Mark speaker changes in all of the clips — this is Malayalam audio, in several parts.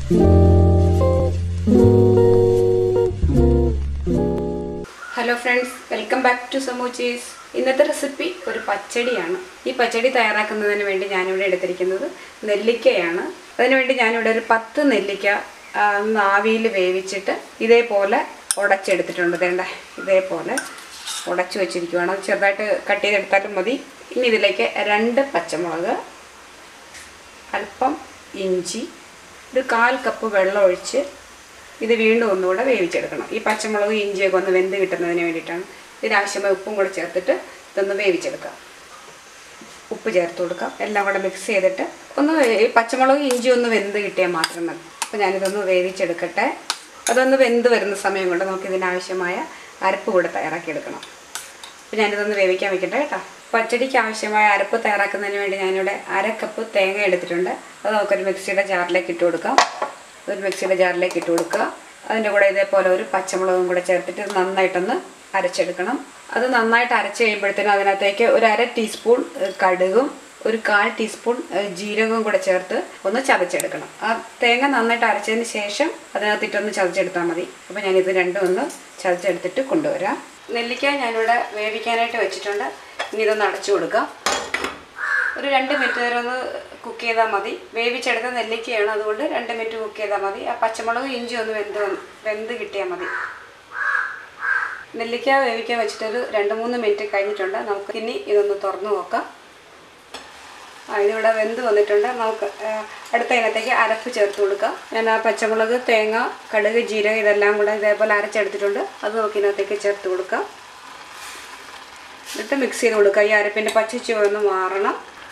Speaker 1: hello friends welcome back to സമൂച്ചീസ് ഇന്നത്തെ റെസിപ്പി ഒരു പച്ചടിയാണ് ഈ പച്ചടി തയ്യാറാക്കുന്നതിന് വേണ്ടി ഞാനിവിടെ എടുത്തിരിക്കുന്നത് നെല്ലിക്കയാണ് അതിനുവേണ്ടി ഞാനിവിടെ ഒരു പത്ത് നെല്ലിക്ക ആ, ഒന്ന് ആവിയിൽ വേവിച്ചിട്ട് ഇതേപോലെ ഉടച്ചെടുത്തിട്ടുണ്ട് വേണ്ട ഇതേപോലെ ഉടച്ചു വെച്ചിരിക്കുവാണ് അത് ചെറുതായിട്ട് കട്ട് ചെയ്തെടുത്താലും മതി ഇനി ഇതിലേക്ക് രണ്ട് പച്ചമുളക് അല്പം ഇഞ്ചി ഒരു കാൽ കപ്പ് വെള്ളം ഒഴിച്ച് ഇത് വീണ്ടും ഒന്നുകൂടെ വേവിച്ചെടുക്കണം ഈ പച്ചമുളക് ഇഞ്ചിയൊക്കെ ഒന്ന് വെന്ത് കിട്ടുന്നതിന് വേണ്ടിയിട്ടാണ് ഇതിനാവശ്യമായ ഉപ്പും കൂടെ ചേർത്തിട്ട് ഇതൊന്ന് വേവിച്ചെടുക്കാം ഉപ്പ് ചേർത്ത് കൊടുക്കാം എല്ലാം കൂടെ മിക്സ് ചെയ്തിട്ട് ഒന്ന് വേ- ഈ പച്ചമുളക് ഇഞ്ചി ഒന്ന് വെന്ത് കിട്ടിയാൽ മാത്രം മതി അപ്പോൾ ഞാനിതൊന്ന് വേവിച്ചെടുക്കട്ടെ അതൊന്ന് വെന്ത് വരുന്ന സമയം കൊണ്ട് നമുക്ക് ഇതിനാവശ്യമായ അരപ്പ് കൂടെ തയ്യാറാക്കിയെടുക്കണം അപ്പോൾ ഞാനിതൊന്ന് വേവിക്കാൻ വെക്കട്ടെ കേട്ടോ പച്ചടിക്ക് ആവശ്യമായ അരപ്പ് തയ്യാറാക്കുന്നതിന് വേണ്ടി ഞാനിവിടെ അര കപ്പ് തേങ്ങ എടുത്തിട്ടുണ്ട് അത് നമുക്കൊരു മിക്സിയുടെ ജാറിലേക്ക് ഇട്ട് കൊടുക്കാം ഒരു മിക്സിയുടെ ജാറിലേക്ക് ഇട്ട് കൊടുക്കുക അതിൻ്റെ കൂടെ ഇതേപോലെ ഒരു പച്ചമുളകും കൂടെ ചേർത്തിട്ട് ഇത് നന്നായിട്ടൊന്ന് അരച്ചെടുക്കണം അത് നന്നായിട്ട് അരച്ച് കഴിയുമ്പോഴത്തേനും അതിനകത്തേക്ക് ഒരു അര ടീസ്പൂൺ ഏഹ്, കടുകും ഒരു കാൽ ടീസ്പൂൺ ഏഹ്, ജീരകവും കൂടെ ചേർത്ത് ഒന്ന് ചതച്ചെടുക്കണം ആ തേങ്ങ നന്നായിട്ട് അരച്ചതിന് ശേഷം അതിനകത്തിട്ടൊന്ന് ചതച്ചെടുത്താൽ മതി അപ്പോൾ ഞാനിത് രണ്ടും ഒന്ന് ചതച്ചെടുത്തിട്ട് കൊണ്ടുവരാം നെല്ലിക്ക ഞാനിവിടെ വേവിക്കാനായിട്ട് വെച്ചിട്ടുണ്ട് ഇനി ഇതൊന്ന് അടച്ചു കൊടുക്കാം ഒരു രണ്ട് മിനിറ്റ് നേരം ഒന്ന് കുക്ക് ചെയ്താൽ മതി വേവിച്ചെടുത്ത നെല്ലിക്കയാണ് അതുകൊണ്ട് രണ്ട് മിനിറ്റ് കുക്ക് ചെയ്താൽ മതി ആ പച്ചമുളക് ഇഞ്ചി ഒന്ന് വെന്ത് വന്ന്- വെന്ത് കിട്ടിയാൽ മതി നെല്ലിക്ക വേവിക്കാൻ വെച്ചിട്ടൊരു രണ്ട് മൂന്ന് മിനിറ്റ് കഴിഞ്ഞിട്ടുണ്ട് നമുക്ക് ഇനി ഇതൊന്ന് തുറന്നു നോക്കാം ആ ഇതിവിടെ വെന്ത് വന്നിട്ടുണ്ട് നമുക്ക് ആ, അടുത്ത ഇനത്തേക്ക് അരപ്പ് ചേർത്ത് കൊടുക്കാം ഞാൻ ആ പച്ചമുളക് തേങ്ങ കടുക് ജീരകം ഇതെല്ലാം കൂടെ ഇതേപോലെ അരച്ചെടുത്തിട്ടുണ്ട് അത് നമുക്ക് ഇതിനകത്തേക്ക് ചേർത്ത് കൊടുക്കാം എന്നിട്ട് മിക്സ് ചെയ്ത് കൊടുക്കുക ഈ അരപ്പിൻ്റെ പച്ചച്ചുവ ഒന്ന് മാറണം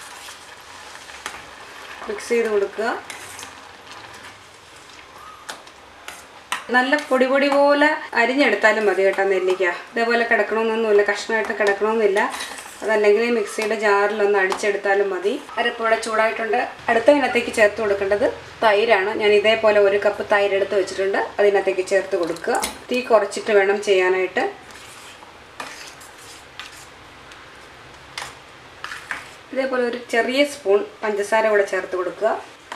Speaker 1: മിക്സ് ചെയ്ത് കൊടുക്കുക നല്ല പൊടി പൊടി പോലെ അരിഞ്ഞെടുത്താലും മതി കേട്ടോ നെല്ലിക്ക ഇതേപോലെ കിടക്കണമെന്നൊന്നുമില്ല കഷ്ണമായിട്ട് കിടക്കണമെന്നില്ല അതല്ലെങ്കിൽ ഈ മിക്സിയുടെ ജാറിലൊന്ന് അടിച്ചെടുത്താലും മതി അരപ്പിവിടെ ചൂടായിട്ടുണ്ട് അടുത്ത ഇനത്തേക്ക് ചേർത്ത് കൊടുക്കേണ്ടത് തൈരാണ് ഞാൻ ഇതേപോലെ ഒരു കപ്പ് തൈര് എടുത്ത് വെച്ചിട്ടുണ്ട് അതിനകത്തേക്ക് ചേർത്ത് കൊടുക്കുക തീ കുറച്ചിട്ട് വേണം ചെയ്യാനായിട്ട് ഇതേപോലെ ഒരു ചെറിയ സ്പൂൺ പഞ്ചസാര കൂടെ ചേർത്ത് കൊടുക്കുക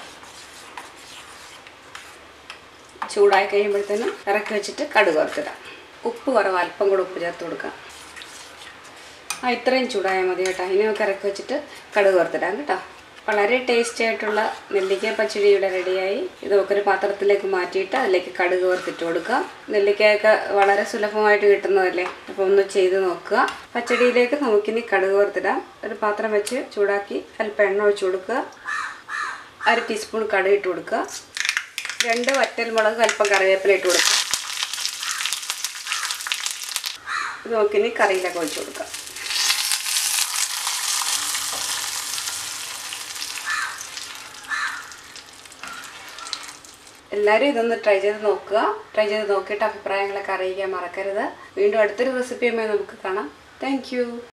Speaker 1: ചൂടായി കഴിയുമ്പോഴത്തേനും ഇറക്കി വെച്ചിട്ട് കടുക് വറുത്തിടാം ഉപ്പ് കുറവ് അല്പം കൂടെ ഉപ്പ് ചേർത്ത് കൊടുക്കാം ആ ഇത്രയും ചൂടായാൽ മതി കേട്ടോ ഇനി നമുക്ക് ഇറക്കി വെച്ചിട്ട് കടുക് വറുത്തിടാം കേട്ടോ വളരെ ടേസ്റ്റി ആയിട്ടുള്ള നെല്ലിക്ക പച്ചടി ഇവിടെ റെഡിയായി ഇത് നമുക്കൊരു പാത്രത്തിലേക്ക് മാറ്റിയിട്ട് അതിലേക്ക് കടുക് വറുത്തിട്ട് കൊടുക്കാം നെല്ലിക്കയൊക്കെ വളരെ സുലഭമായിട്ട് കിട്ടുന്നതല്ലേ അപ്പോൾ ഒന്ന് ചെയ്ത് നോക്കുക പച്ചടിയിലേക്ക് നമുക്കിനി കടുക് വറുത്തിടാം ഒരു പാത്രം വെച്ച് ചൂടാക്കി അല്പം എണ്ണ ഒഴിച്ച് കൊടുക്കുക അര ടീസ്പൂൺ കടുക് ഇട്ട് കൊടുക്കുക രണ്ട് വറ്റൽ മുളക് അല്പം കറിവേപ്പില ഇട്ട് കൊടുക്കുക ഇത് നമുക്കിനി കറിയിലൊക്കെ ഒഴിച്ച് കൊടുക്കാം എല്ലാവരും ഇതൊന്ന് ട്രൈ ചെയ്ത് നോക്കുക ട്രൈ ചെയ്ത് നോക്കിയിട്ട് അഭിപ്രായങ്ങളൊക്കെ അറിയിക്കാൻ മറക്കരുത് വീണ്ടും അടുത്തൊരു റെസിപ്പിയുമായി നമുക്ക് കാണാം താങ്ക്